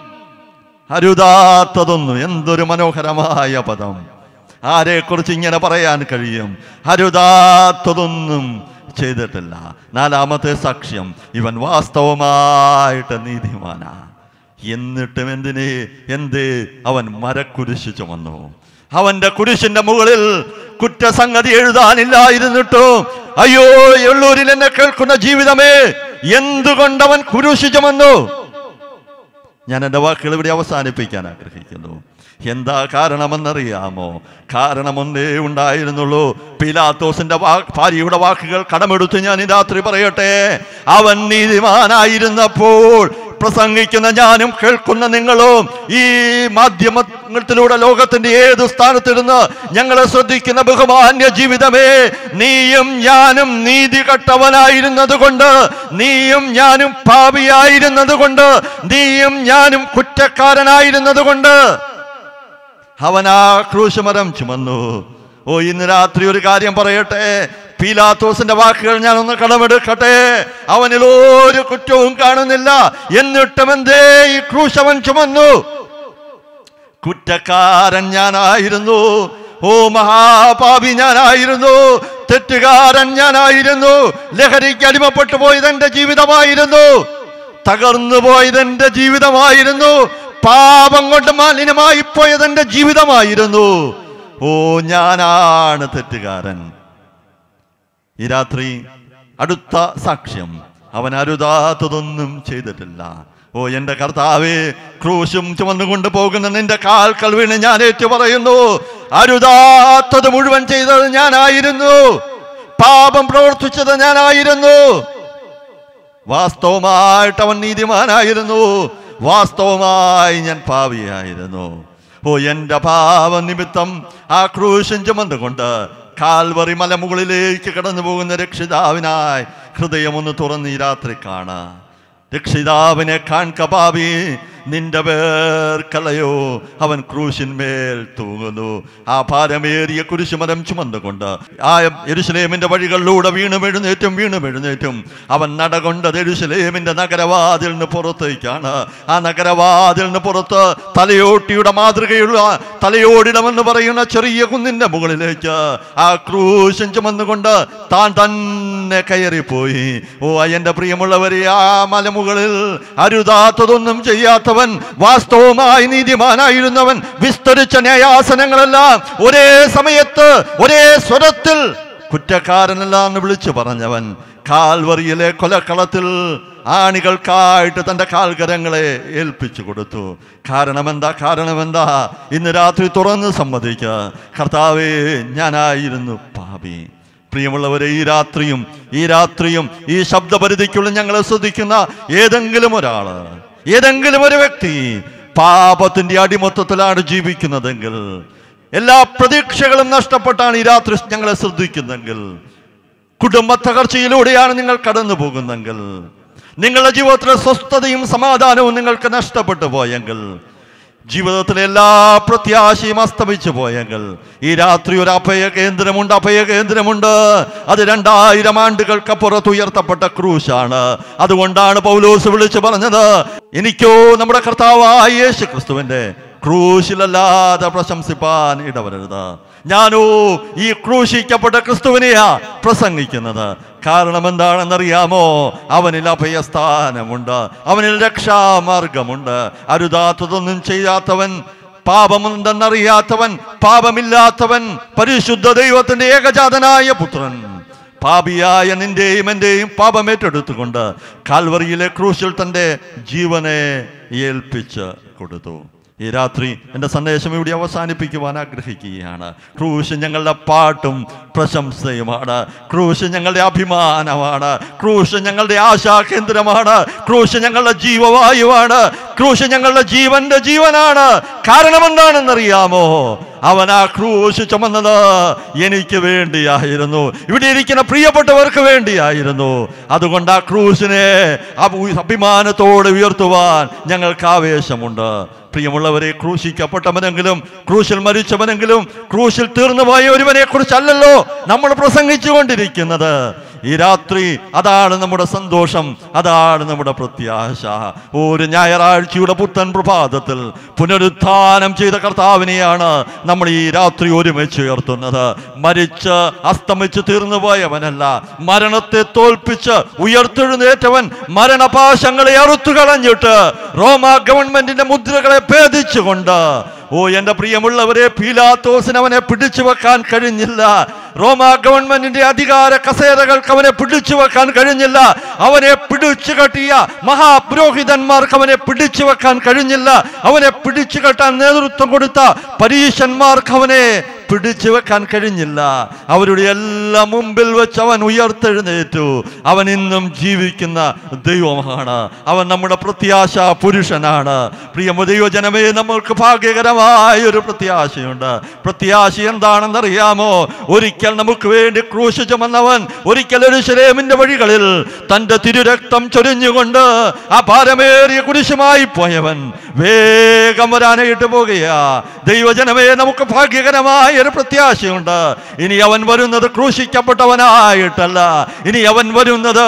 അരുതാത്തതൊന്നും എന്തൊരു മനോഹരമായ പദം ആരെക്കുറിച്ച് ഇങ്ങനെ പറയാൻ കഴിയും അരുതാത്തതൊന്നും ചെയ്തിട്ടില്ല നാലാമത്തെ സാക്ഷ്യം ഇവൻ വാസ്തവമായിട്ട് നീതിമാനാ എന്നിട്ടും എന്തിന് എന്ത് അവൻ മരക്കുരിശ് ചുമന്നു അവന്റെ കുരിശിന്റെ മുകളിൽ കുറ്റസംഗതി എഴുതാനില്ലായിരുന്നിട്ടും അയ്യോ എള്ളൂരിൽ എന്നെ കേൾക്കുന്ന ജീവിതമേ എന്തുകൊണ്ടവൻ കുരിശ് ചുമന്നു ഞാൻ എൻ്റെ വാക്കുകൾ ഇവിടെ അവസാനിപ്പിക്കാൻ ആഗ്രഹിക്കുന്നു എന്താ കാരണമെന്നറിയാമോ കാരണമൊന്നേ ഉണ്ടായിരുന്നുള്ളൂ പിലാത്തോസിന്റെ വാ ഭാര്യയുടെ വാക്കുകൾ കടമെടുത്ത് ഞാൻ ഈ രാത്രി പറയട്ടെ അവൻ നീതിമാനായിരുന്നപ്പോൾ പ്രസംഗിക്കുന്ന ഞാനും കേൾക്കുന്ന നിങ്ങളും ഈ മാധ്യമത്തിലൂടെ ലോകത്തിന്റെ ഏത് സ്ഥാനത്തിരുന്ന് ഞങ്ങളെ ശ്രദ്ധിക്കുന്ന ബഹുമാന്യ ജീവിതമേ നീയും ഞാനും നീതി കെട്ടവനായിരുന്നത് കൊണ്ട് നീയും ഞാനും പാപിയായിരുന്നത് കൊണ്ട് നീയും ഞാനും കുറ്റക്കാരനായിരുന്നത് കൊണ്ട് അവൻ ആ ക്രൂശമരം ചുമന്നു ഓ ഇന്ന് രാത്രി ഒരു കാര്യം പറയട്ടെ പീലാത്തോസിന്റെ വാക്കുകൾ ഞാനൊന്ന് കടമെടുക്കട്ടെ അവനിൽ ഒരു കുറ്റവും കാണുന്നില്ല എന്നിട്ടും എന്തേ ഈ ക്രൂശവൻ ചുമന്നു കുറ്റക്കാരൻ ഞാനായിരുന്നു ഓ മഹാപാപി ഞാനായിരുന്നു തെറ്റുകാരൻ ഞാനായിരുന്നു ലഹരിക്ക് അടിമപ്പെട്ടു പോയത് എന്റെ ജീവിതമായിരുന്നു തകർന്നു പോയത് എന്റെ ജീവിതമായിരുന്നു പാപം കൊണ്ട് മാലിന്യമായി പോയത് എന്റെ ജീവിതമായിരുന്നു ഓ ഞാനാണ് തെറ്റുകാരൻ ഈ രാത്രി അടുത്ത സാക്ഷ്യം അവൻ അരുതാത്തതൊന്നും ചെയ്തിട്ടില്ല ഓ എന്റെ കർത്താവേ ക്രൂശും ചുമന്നുകൊണ്ട് പോകുന്ന നിന്റെ കാൽക്കൽ വീണ് ഞാൻ ഏറ്റു പറയുന്നു അരുതാത്തത് മുഴുവൻ ചെയ്തത് ഞാനായിരുന്നു പാപം പ്രവർത്തിച്ചത് ഞാനായിരുന്നു വാസ്തവമായിട്ട് അവൻ നീതിമാനായിരുന്നു വാസ്തവമായി ഞാൻ പാവിയായിരുന്നു ഓ എൻ്റെ പാപ നിമിത്തം ആ ക്രൂശൻ ചുമന്നുകൊണ്ട് കാൽവറി മലമുകളിലേക്ക് കടന്നു പോകുന്ന രക്ഷിതാവിനായി ഹൃദയമൊന്ന് തുറന്ന് ഈ രാത്രി കാണാ രക്ഷിതാവിനെ കാൺക പാപി നിന്റെ പേർക്കലയോ അവൻ ക്രൂശിന്മേൽ തൂങ്ങുന്നു ആ ഭാരമേറിയ കുരിശുമരം ചുമന്നുകൊണ്ട് ആ എരുസലേമിന്റെ വഴികളിലൂടെ വീണും എഴുന്നേറ്റും വീണും എഴുന്നേറ്റും അവൻ നടകൊണ്ടത് എരുസലേമിന്റെ നഗരവാതിലിന് പുറത്തേക്കാണ് ആ നഗരവാതിലിന് പുറത്ത് തലയോട്ടിയുടെ മാതൃകയുള്ള തലയോടിടമെന്ന് പറയുന്ന ചെറിയ കുന്നിന്റെ മുകളിലേക്ക് ആ ക്രൂശൻ ചുമന്നുകൊണ്ട് താൻ തന്നെ കയറിപ്പോയി ഓ എന്റെ പ്രിയമുള്ളവരെ ആ മലമുകളിൽ അരുതാത്തതൊന്നും ചെയ്യാത്തവൻ വാസ്തവമായി നീതിമാനായിരുന്നവൻ വിസ്തരിച്ച ന്യായാസനങ്ങളെല്ലാം ഒരേ സമയത്ത് ഒരേ സ്വരത്തിൽ കുറ്റക്കാരനല്ല എന്ന് വിളിച്ചു പറഞ്ഞവൻ കാൽവറിയിലെ കൊലക്കളത്തിൽ ആണികൾക്കായിട്ട് തൻ്റെ കാൽകരങ്ങളെ ഏൽപ്പിച്ചു കൊടുത്തു കാരണമെന്താ കാരണമെന്താ ഇന്ന് രാത്രി തുറന്ന് സമ്മതിക്കുക കർത്താവേ ഞാനായിരുന്നു പാപി പ്രിയമുള്ളവരെ ഈ രാത്രിയും ഈ രാത്രിയും ഈ ശബ്ദപരിധിക്കുള്ളിൽ ഞങ്ങളെ ശ്രദ്ധിക്കുന്ന ഏതെങ്കിലും ഒരാള് ഏതെങ്കിലും ഒരു വ്യക്തി പാപത്തിന്റെ അടിമത്തത്തിലാണ് ജീവിക്കുന്നതെങ്കിൽ എല്ലാ പ്രതീക്ഷകളും നഷ്ടപ്പെട്ടാണ് ഈ രാത്രി ഞങ്ങളെ ശ്രദ്ധിക്കുന്നെങ്കിൽ കുടുംബ തകർച്ചയിലൂടെയാണ് നിങ്ങൾ കടന്നു പോകുന്നെങ്കിൽ നിങ്ങളുടെ ജീവിതത്തിലെ സ്വസ്ഥതയും സമാധാനവും നിങ്ങൾക്ക് നഷ്ടപ്പെട്ടു പോയെങ്കിൽ ജീവിതത്തിലെ എല്ലാ പ്രത്യാശയും അസ്തമിച്ചു പോയെങ്കിൽ ഈ രാത്രി ഒരു അഭയ കേന്ദ്രമുണ്ട് അഭയ കേന്ദ്രമുണ്ട് അത് രണ്ടായിരം ആണ്ടുകൾക്കപ്പുറത്ത് ഉയർത്തപ്പെട്ട ക്രൂശാണ് അതുകൊണ്ടാണ് പൗലോസ് വിളിച്ചു പറഞ്ഞത് എനിക്കോ നമ്മുടെ കർത്താവായ യേശു ക്രിസ്തുവിന്റെ ക്രൂശിലല്ലാതെ പ്രശംസിപ്പാൻ ഇടവരരുത് ഞാനോ ഈ ക്രൂശിക്കപ്പെട്ട ക്രിസ്തുവിനെയാ പ്രസംഗിക്കുന്നത് കാരണം എന്താണെന്നറിയാമോ അവനിൽ അഭയസ്ഥാനമുണ്ട് അവനിൽ രക്ഷാമാർഗമുണ്ട് അരുതാത്തതൊന്നും ചെയ്യാത്തവൻ പാപമുണ്ടെന്നറിയാത്തവൻ പാപമില്ലാത്തവൻ പരിശുദ്ധ ദൈവത്തിന്റെ ഏകജാതനായ പുത്രൻ പാപിയായ നിന്റെയും എന്റെയും പാപം ഏറ്റെടുത്തുകൊണ്ട് കാൽവറിയിലെ ക്രൂശിൽ തന്റെ ജീവനെ ഏൽപ്പിച്ച് കൊടുത്തു ഈ രാത്രി എൻ്റെ സന്ദേശം ഇവിടെ അവസാനിപ്പിക്കുവാൻ ആഗ്രഹിക്കുകയാണ് ക്രൂശ് ഞങ്ങളുടെ പാട്ടും പ്രശംസയുമാണ് ക്രൂശ് ഞങ്ങളുടെ അഭിമാനമാണ് ക്രൂശ് ഞങ്ങളുടെ ആശാകേന്ദ്രമാണ് ക്രൂശ് ഞങ്ങളുടെ ജീവവായുവാണ് ക്രൂശ് ഞങ്ങളുടെ ജീവന്റെ ജീവനാണ് കാരണം എന്താണെന്നറിയാമോ അവൻ ആ ക്രൂശ് ചുമന്നത് എനിക്ക് വേണ്ടിയായിരുന്നു ഇവിടെ ഇരിക്കുന്ന പ്രിയപ്പെട്ടവർക്ക് വേണ്ടിയായിരുന്നു അതുകൊണ്ട് ആ ക്രൂശിനെ അഭി- അഭിമാനത്തോടെ ഉയർത്തുവാൻ ഞങ്ങൾക്ക് ആവേശമുണ്ട് പ്രിയമുള്ളവരെ ക്രൂശിക്കപ്പെട്ടവനെങ്കിലും ക്രൂശിൽ മരിച്ചവനെങ്കിലും ക്രൂശിൽ തീർന്നുപോയ ഒരുവനെ കുറിച്ചല്ലല്ലോ നമ്മൾ പ്രസംഗിച്ചു കൊണ്ടിരിക്കുന്നത് ഈ രാത്രി അതാണ് നമ്മുടെ സന്തോഷം അതാണ് നമ്മുടെ പ്രത്യാശ ഒരു ഞായറാഴ്ചയുടെ പുത്തൻ പ്രഭാതത്തിൽ പുനരുത്ഥാനം ചെയ്ത കർത്താവിനെയാണ് നമ്മൾ ഈ രാത്രി ഒരുമിച്ച് ഉയർത്തുന്നത് മരിച്ച് അസ്തമിച്ച് തീർന്നു പോയവനല്ല മരണത്തെ തോൽപ്പിച്ച് ഉയർത്തെഴുന്നേറ്റവൻ മരണപാശങ്ങളെ അറുത്തു കളഞ്ഞിട്ട് റോമ ഗവൺമെന്റിന്റെ മുദ്രകളെ ഭേദിച്ചുകൊണ്ട് ഓ എന്റെ പ്രിയമുള്ളവരെ പീലാത്തോസിന് അവനെ പിടിച്ചു വെക്കാൻ കഴിഞ്ഞില്ല റോമ ഗവൺമെന്റിന്റെ അധികാര കസേരകൾക്ക് അവനെ പിടിച്ചു വെക്കാൻ കഴിഞ്ഞില്ല അവനെ പിടിച്ചു കെട്ടിയ മഹാപുരോഹിതന്മാർക്ക് അവനെ പിടിച്ചു വെക്കാൻ കഴിഞ്ഞില്ല അവനെ പിടിച്ചു കെട്ടാൻ നേതൃത്വം കൊടുത്ത പരീശന്മാർക്ക് അവനെ പിടിച്ചു വെക്കാൻ കഴിഞ്ഞില്ല അവരുടെ എല്ലാം മുമ്പിൽ വെച്ച് അവൻ ഉയർത്തെഴുന്നേറ്റു അവൻ ഇന്നും ജീവിക്കുന്ന ദൈവമാണ് അവൻ നമ്മുടെ പ്രത്യാശ പുരുഷനാണ് പ്രിയമ ദൈവജനമേ നമ്മൾക്ക് ഭാഗ്യകരമായ ഒരു പ്രത്യാശയുണ്ട് പ്രത്യാശ എന്താണെന്നറിയാമോ ഒരിക്കൽ നമുക്ക് വേണ്ടി ക്രൂശ് ചുമന്നവൻ ഒരിക്കൽ ഒരു ശരേമിന്റെ വഴികളിൽ തന്റെ തിരുരക്തം ചൊരിഞ്ഞുകൊണ്ട് ആ ഭാരമേറിയ കുരിശുമായി പോയവൻ വേഗം വരാനായിട്ട് പോകുകയാ ദൈവജനമേ നമുക്ക് ഭാഗ്യകരമായ ഒരു പ്രത്യാശയുണ്ട് ഇനി അവൻ വരുന്നത് ക്രൂശിക്കപ്പെട്ടവനായിട്ടല്ല ഇനി അവൻ വരുന്നത്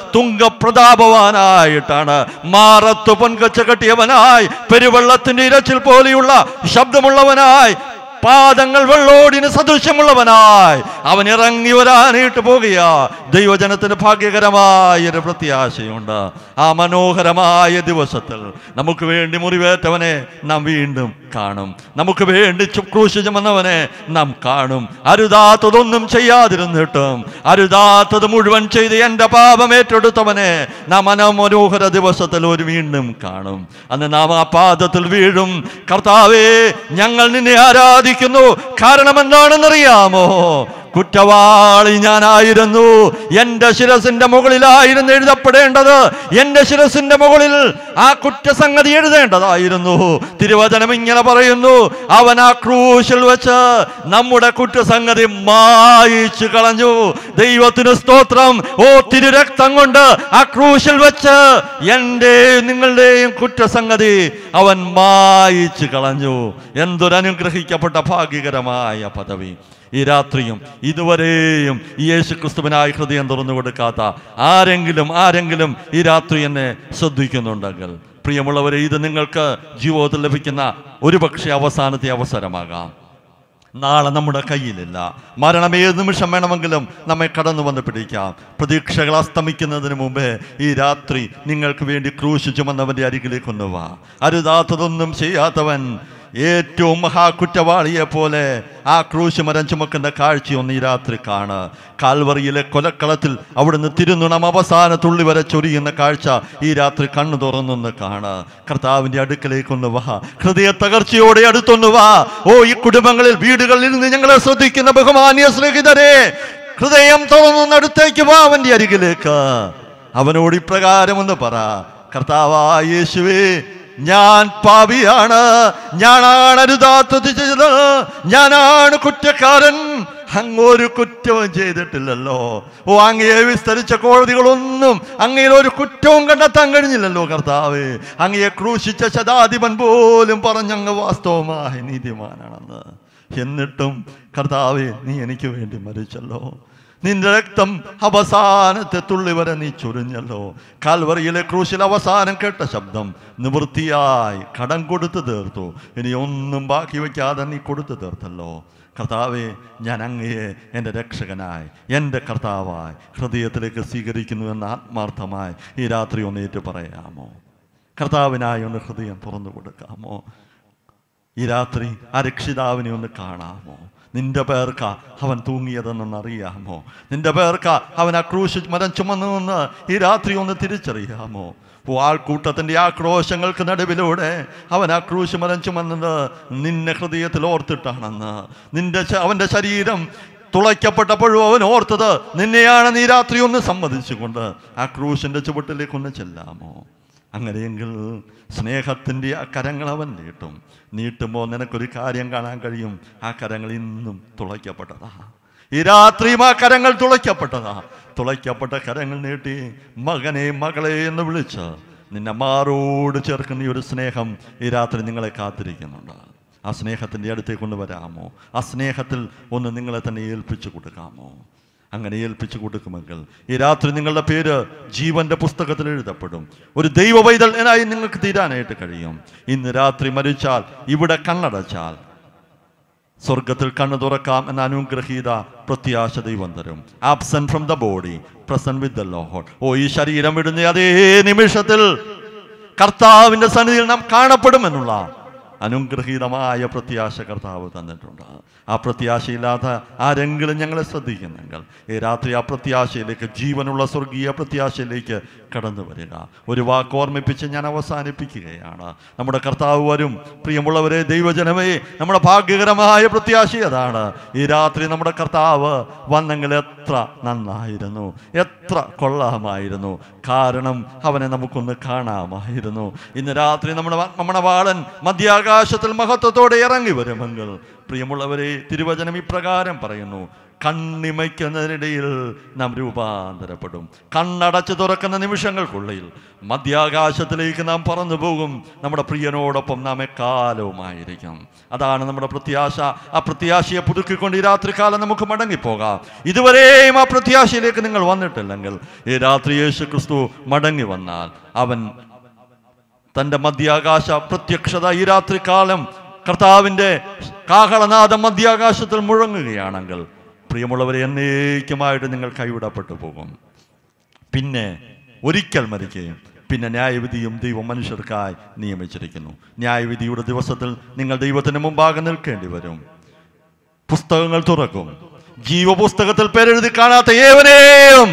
തുങ്കപ്രതാപവാനായിട്ടാണ് മാറത്ത് പൊൻകച്ച കെട്ടിയവനായി പെരുവെള്ളത്തിന്റെ ഇരച്ചിൽ പോലെയുള്ള ശബ്ദമുള്ളവനായി പാദങ്ങൾ വെള്ളോടിന് സദൃശ്യമുള്ളവനായി അവൻ ഇറങ്ങി വരാനായിട്ട് പോകുക ദൈവജനത്തിന് ഭാഗ്യകരമായ ഒരു പ്രത്യാശയുണ്ട് ആ മനോഹരമായ ദിവസത്തിൽ നമുക്ക് വേണ്ടി മുറിവേറ്റവനെ നാം വീണ്ടും കാണും നമുക്ക് വേണ്ടി ചു- ക്രൂശ് ചുമന്നവനെ നാം കാണും അരുതാത്തതൊന്നും ചെയ്യാതിരുന്നിട്ടും അരുതാത്തത് മുഴുവൻ ചെയ്ത് എൻ്റെ പാപം ഏറ്റെടുത്തവനെ നാം മനോഹര ദിവസത്തിൽ ഒരു വീണ്ടും കാണും അന്ന് നാം ആ പാദത്തിൽ വീഴും കർത്താവേ ഞങ്ങൾ നിന്നെ ആരാധിക്കുന്നു കാരണം എന്താണെന്നറിയാമോ കുറ്റവാളി ഞാനായിരുന്നു എന്റെ ശിരസിന്റെ മുകളിലായിരുന്നു എഴുതപ്പെടേണ്ടത് എന്റെ ശിരസിന്റെ മുകളിൽ ആ കുറ്റസംഗതി എഴുതേണ്ടതായിരുന്നു തിരുവചനം ഇങ്ങനെ പറയുന്നു അവൻ ആ ക്രൂശിൽ വെച്ച് നമ്മുടെ കുറ്റസംഗതി മായിച്ചു കളഞ്ഞു ദൈവത്തിന് സ്തോത്രം ഓ തിരുരക്തം കൊണ്ട് ആ ക്രൂശിൽ വെച്ച് എൻ്റെ നിങ്ങളുടെയും കുറ്റസംഗതി അവൻ മായിച്ചു കളഞ്ഞു എന്തൊരു അനുഗ്രഹിക്കപ്പെട്ട ഭാഗ്യകരമായ പദവി ഈ രാത്രിയും ഇതുവരെയും ഈ യേശു ക്രിസ്തുവിനായി ഹൃദയം തുറന്നു കൊടുക്കാത്ത ആരെങ്കിലും ആരെങ്കിലും ഈ രാത്രി എന്നെ ശ്രദ്ധിക്കുന്നുണ്ടെങ്കിൽ പ്രിയമുള്ളവരെ ഇത് നിങ്ങൾക്ക് ജീവിതത്തിൽ ലഭിക്കുന്ന ഒരുപക്ഷെ അവസാനത്തെ അവസരമാകാം നാളെ നമ്മുടെ കയ്യിലില്ല മരണം ഏത് നിമിഷം വേണമെങ്കിലും നമ്മെ കടന്നു വന്ന് പിടിക്കാം പ്രതീക്ഷകൾ അസ്തമിക്കുന്നതിന് മുമ്പേ ഈ രാത്രി നിങ്ങൾക്ക് വേണ്ടി ക്രൂശ് ചുമന്നവന്റെ അരികിലേക്ക് ഒന്ന് വാ അരുതാത്തതൊന്നും ചെയ്യാത്തവൻ ഏറ്റവും മഹാകുറ്റവാളിയെ പോലെ ആ ക്രൂശ് മരം ചുമക്കുന്ന കാഴ്ചയൊന്ന് ഈ രാത്രി കാണ് കാൽവറിയിലെ കൊലക്കളത്തിൽ അവിടുന്ന് തിരുനുണം അവസാന തുള്ളി വരെ ചൊരിയുന്ന കാഴ്ച ഈ രാത്രി കണ്ണു തുറന്നൊന്ന് കാണ് കർത്താവിന്റെ അടുക്കലേക്കൊന്ന് വാ ഹൃദയ തകർച്ചയോടെ അടുത്തൊന്ന് വാ ഓ ഈ കുടുംബങ്ങളിൽ വീടുകളിൽ നിന്ന് ഞങ്ങളെ ശ്രദ്ധിക്കുന്ന ബഹുമാന്യ സ്നേഹിതരെ ഹൃദയം തുറന്നൊന്ന് അടുത്തേക്ക് വാ അവന്റെ അരികിലേക്ക് അവനോട് ഇപ്രകാരം ഒന്ന് പറ കർത്താവായ യേശുവേ ഞാൻ പാപിയാണ് ഞാനാണ് അരുതാത്തത് ചെയ്തത് ഞാനാണ് കുറ്റക്കാരൻ അങ്ങൊരു കുറ്റവും ചെയ്തിട്ടില്ലല്ലോ ഓ അങ്ങയെ വിസ്തരിച്ച കോടതികളൊന്നും അങ്ങയിൽ ഒരു കുറ്റവും കണ്ടെത്താൻ കഴിഞ്ഞില്ലല്ലോ കർത്താവേ അങ്ങയെ ക്രൂശിച്ച ശതാധിപൻ പോലും പറഞ്ഞങ്ങ് വാസ്തവമായ നീതിമാനാണെന്ന് എന്നിട്ടും കർത്താവേ നീ എനിക്ക് വേണ്ടി മരിച്ചല്ലോ നിന്റെ രക്തം അവസാനത്തെ തുള്ളി വരെ നീ ചൊരിഞ്ഞല്ലോ കാൽവറിയിലെ ക്രൂശിൽ അവസാനം കേട്ട ശബ്ദം നിവൃത്തിയായി കടം കൊടുത്തു തീർത്തു ഇനി ഒന്നും ബാക്കി വയ്ക്കാതെ നീ കൊടുത്തു തീർത്തല്ലോ കർത്താവെ ഞാൻ അങ്ങയെ എൻ്റെ രക്ഷകനായി എൻ്റെ കർത്താവായി ഹൃദയത്തിലേക്ക് സ്വീകരിക്കുന്നു എന്ന് ആത്മാർത്ഥമായി ഈ രാത്രി ഒന്ന് ഏറ്റു പറയാമോ കർത്താവിനായി ഒന്ന് ഹൃദയം തുറന്നു കൊടുക്കാമോ ഈ രാത്രി ആ രക്ഷിതാവിനെ ഒന്ന് കാണാമോ നിന്റെ പേർക്ക അവൻ തൂങ്ങിയതെന്നൊന്ന് അറിയാമോ നിന്റെ പേർക്ക അവൻ ആ ക്രൂശ് മരം ചുമന്നുവെന്ന് ഈ രാത്രി ഒന്ന് തിരിച്ചറിയാമോ ഓ ആൾക്കൂട്ടത്തിന്റെ ആക്രോശങ്ങൾക്ക് നടുവിലൂടെ അവൻ ആ ക്രൂശ് മരം ചുമന്നത് നിന്നെ ഹൃദയത്തിൽ ഓർത്തിട്ടാണെന്ന് നിന്റെ ശ- അവന്റെ ശരീരം തുളയ്ക്കപ്പെട്ടപ്പോഴും അവൻ ഓർത്തത് നിന്നെയാണ് നീ രാത്രി ഒന്ന് സമ്മതിച്ചുകൊണ്ട് ആ ക്രൂശിന്റെ ചുവട്ടിലേക്ക് ഒന്ന് ചെല്ലാമോ അങ്ങനെയെങ്കിൽ സ്നേഹത്തിൻ്റെ ആ കരങ്ങൾ അവൻ നീട്ടും നീട്ടുമ്പോൾ നിനക്കൊരു കാര്യം കാണാൻ കഴിയും ആ കരങ്ങൾ ഇന്നും തുളയ്ക്കപ്പെട്ടതാ ഈ രാത്രിയും ആ കരങ്ങൾ തുളയ്ക്കപ്പെട്ടതാ തുളയ്ക്കപ്പെട്ട കരങ്ങൾ നീട്ടി മകനെ മകളെ എന്ന് വിളിച്ച് നിന്നെ മാറോട് ചേർക്കുന്ന ഈ ഒരു സ്നേഹം ഈ രാത്രി നിങ്ങളെ കാത്തിരിക്കുന്നുണ്ട് ആ സ്നേഹത്തിൻ്റെ അടുത്തേക്ക് കൊണ്ടുവരാമോ ആ സ്നേഹത്തിൽ ഒന്ന് നിങ്ങളെ തന്നെ ഏൽപ്പിച്ചു കൊടുക്കാമോ അങ്ങനെ ഏൽപ്പിച്ചു കൊടുക്കുമെങ്കിൽ ഈ രാത്രി നിങ്ങളുടെ പേര് ജീവന്റെ പുസ്തകത്തിൽ എഴുതപ്പെടും ഒരു ദൈവ പൈതലനായി നിങ്ങൾക്ക് തീരാനായിട്ട് കഴിയും ഇന്ന് രാത്രി മരിച്ചാൽ ഇവിടെ കണ്ണടച്ചാൽ സ്വർഗത്തിൽ കണ്ണു തുറക്കാം എന്ന അനുഗ്രഹീത പ്രത്യാശ ദൈവം തരും absent from the body present with the Lord ഓ ഈ ശരീരം വിടുന്ന അതേ നിമിഷത്തിൽ കർത്താവിന്റെ സന്നിധിയിൽ നാം കാണപ്പെടുമെന്നുള്ള അനുഗ്രഹീതമായ പ്രത്യാശ കർത്താവ് തന്നിട്ടുണ്ട് ആ പ്രത്യാശയില്ലാത്ത ആരെങ്കിലും ഞങ്ങളെ ശ്രദ്ധിക്കുന്നെങ്കിൽ ഈ രാത്രി ആ പ്രത്യാശയിലേക്ക് ജീവനുള്ള സ്വർഗീയ പ്രത്യാശയിലേക്ക് കടന്നു വരിക ഒരു വാക്ക് ഓർമ്മിപ്പിച്ച് ഞാൻ അവസാനിപ്പിക്കുകയാണ് നമ്മുടെ കർത്താവ് വരും പ്രിയമുള്ളവരെ ദൈവജനമേ നമ്മുടെ ഭാഗ്യകരമായ പ്രത്യാശ അതാണ് ഈ രാത്രി നമ്മുടെ കർത്താവ് വന്നെങ്കിൽ എത്ര നന്നായിരുന്നു എത്ര കൊള്ളാമായിരുന്നു കാരണം അവനെ നമുക്കൊന്ന് കാണാമായിരുന്നു ഇന്ന് രാത്രി നമ്മുടെ നമ്മുടെ വാളൻ മധ്യാകാശത്തിൽ മഹത്വത്തോടെ ഇറങ്ങി വരുമെങ്കിൽ പ്രിയമുള്ളവരെ തിരുവചനം ഇപ്രകാരം പറയുന്നു കണ്ണിമയ്ക്കുന്നതിനിടയിൽ നാം രൂപാന്തരപ്പെടും കണ്ണടച്ച് തുറക്കുന്ന നിമിഷങ്ങൾക്കുള്ളിൽ മധ്യാകാശത്തിലേക്ക് നാം പറന്നു പോകും നമ്മുടെ പ്രിയനോടൊപ്പം നാം എക്കാലവുമായിരിക്കും അതാണ് നമ്മുടെ പ്രത്യാശ ആ പ്രത്യാശയെ പുതുക്കിക്കൊണ്ട് ഈ രാത്രികാലം നമുക്ക് മടങ്ങിപ്പോകാം ഇതുവരെയും ആ പ്രത്യാശയിലേക്ക് നിങ്ങൾ വന്നിട്ടില്ലെങ്കിൽ ഈ രാത്രി യേശു ക്രിസ്തു മടങ്ങി വന്നാൽ അവൻ തൻ്റെ മധ്യാകാശ പ്രത്യക്ഷത ഈ രാത്രികാലം കർത്താവിൻ്റെ കാഹളനാദം മധ്യാകാശത്തിൽ മുഴങ്ങുകയാണെങ്കിൽ പ്രിയമുള്ളവരെ എന്നേക്കുമായിട്ട് നിങ്ങൾ കൈവിടപ്പെട്ടു പോകും പിന്നെ ഒരിക്കൽ മരിക്കുകയും പിന്നെ ന്യായവിധിയും ദൈവം മനുഷ്യർക്കായി നിയമിച്ചിരിക്കുന്നു ന്യായവിധിയുടെ ദിവസത്തിൽ നിങ്ങൾ ദൈവത്തിന് മുമ്പാകെ നിൽക്കേണ്ടി വരും പുസ്തകങ്ങൾ തുറക്കും ജീവപുസ്തകത്തിൽ പേരെഴുതി കാണാത്ത ഏവനെയും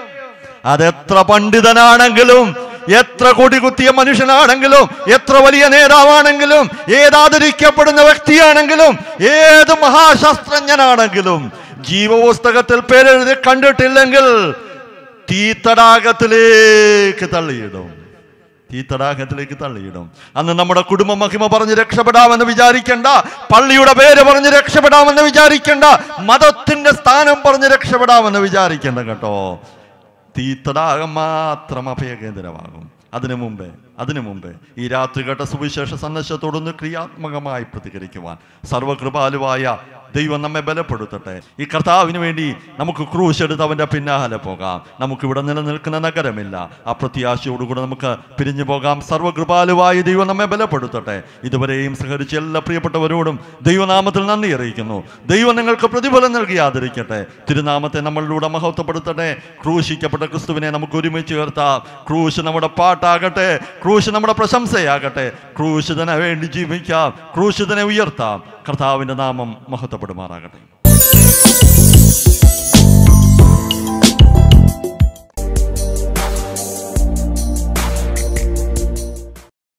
അതെത്ര പണ്ഡിതനാണെങ്കിലും എത്ര കൊടികുത്തിയ മനുഷ്യനാണെങ്കിലും എത്ര വലിയ നേതാവാണെങ്കിലും ഏതാദരിക്കപ്പെടുന്ന വ്യക്തിയാണെങ്കിലും ഏത് മഹാശാസ്ത്രജ്ഞനാണെങ്കിലും ജീവപുസ്തകത്തിൽ പേരെഴുതി കണ്ടിട്ടില്ലെങ്കിൽ തീ തടാകത്തിലേക്ക് തള്ളിയിടും തീ തടാകത്തിലേക്ക് തള്ളിയിടും അന്ന് നമ്മുടെ കുടുംബ മഹിമ പറഞ്ഞ് രക്ഷപ്പെടാമെന്ന് വിചാരിക്കണ്ട പള്ളിയുടെ പേര് പറഞ്ഞ് രക്ഷപ്പെടാമെന്ന് വിചാരിക്കണ്ട മതത്തിന്റെ സ്ഥാനം പറഞ്ഞ് രക്ഷപ്പെടാമെന്ന് വിചാരിക്കണ്ട കേട്ടോ തീ തടാകം മാത്രം അഭയകേന്ദ്രമാകും അതിനു മുമ്പേ അതിനു മുമ്പേ ഈ രാത്രി കേട്ട സുവിശേഷ സന്ദേശത്തോടൊന്ന് ക്രിയാത്മകമായി പ്രതികരിക്കുവാൻ സർവകൃപാലുവായ ദൈവം നമ്മെ ബലപ്പെടുത്തട്ടെ ഈ കർത്താവിന് വേണ്ടി നമുക്ക് ക്രൂശ് എടുത്ത് അവൻ്റെ പിന്നാലെ പോകാം നമുക്ക് ഇവിടെ നിലനിൽക്കുന്ന നഗരമില്ല ആ പ്രത്യാശയോടുകൂടെ നമുക്ക് പിരിഞ്ഞു പോകാം സർവകൃപാലുവായ ദൈവം നമ്മെ ബലപ്പെടുത്തട്ടെ ഇതുവരെയും സഹകരിച്ച എല്ലാ പ്രിയപ്പെട്ടവരോടും ദൈവനാമത്തിൽ നന്ദി അറിയിക്കുന്നു ദൈവം നിങ്ങൾക്ക് പ്രതിഫലം നൽകി ആദരിക്കട്ടെ തിരുനാമത്തെ നമ്മളിലൂടെ മഹത്വപ്പെടുത്തട്ടെ ക്രൂശിക്കപ്പെട്ട ക്രിസ്തുവിനെ നമുക്ക് ഒരുമിച്ച് ചേർത്താം ക്രൂശ് നമ്മുടെ പാട്ടാകട്ടെ ക്രൂശ് നമ്മുടെ പ്രശംസയാകട്ടെ ക്രൂശിതനെ വേണ്ടി ജീവിക്കാം ക്രൂശിതനെ ഉയർത്താം കർത്താവിൻ്റെ നാമം മഹത്വപ്പെടുമാറാകട്ടെ